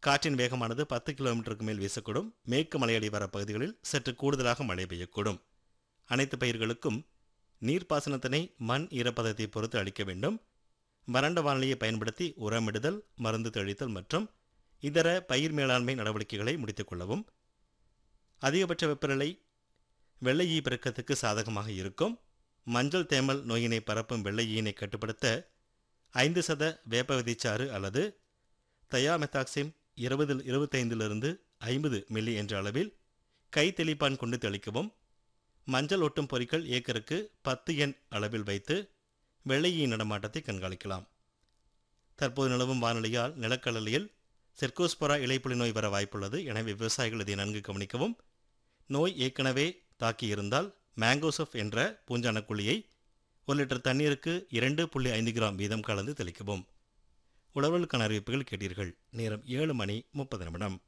காற்றின் வேகமானது பத்து கிலோமீட்டருக்கு மேல் வீசக்கூடும் மேற்கு மலையடிவார பகுதிகளில் சற்று கூடுதலாக மழை பெய்யக்கூடும் அனைத்து பயிர்களுக்கும் நீர்ப்பாசனத்தினை மண் ஈரப்பதத்தை பொறுத்து அளிக்க வேண்டும் வறண்ட வானிலையை பயன்படுத்தி உரமிடுதல் மருந்து தெளித்தல் மற்றும் இதர பயிர் மேலாண்மை நடவடிக்கைகளை முடித்துக் கொள்ளவும் அதிகபட்ச வெப்பநிலை வெள்ளை ஈ பெருக்கத்துக்கு சாதகமாக இருக்கும் மஞ்சள் தேமல் நோயினை பரப்பும் வெள்ளை ஈயினை கட்டுப்படுத்த ஐந்து சத வேப்ப விதைச்சாறு அல்லது தயாமெத்தாக்சிம் இருபதில் இருபத்தைந்திலிருந்து ஐம்பது மில்லி என்ற அளவில் கை தெளிப்பான் கொண்டு தெளிக்கவும் மஞ்சள் ஒட்டும் பொறிகள் ஏக்கருக்கு பத்து எண் அளவில் வைத்து வெள்ளையின் நடமாட்டத்தை கண்காணிக்கலாம் தற்போது நிலவும் வானிலையால் நிலக்கடலையில் செர்கோஸ்பொரா இலைப்புலி நோய் வர வாய்ப்புள்ளது எனவே விவசாயிகள் இதை நன்கு கவனிக்கவும் நோய் ஏற்கனவே தாக்கியிருந்தால் மேங்கோசப் என்ற பூஞ்சானக்குழியை ஒரு லிட்டர் தண்ணீருக்கு இரண்டு புள்ளி ஐந்து கிராம் வீதம் கலந்து தெளிக்கவும் உழவர்களுக்கான அறிவிப்புகள் கேட்டீர்கள் நேரம் ஏழு மணி முப்பது நிமிடம்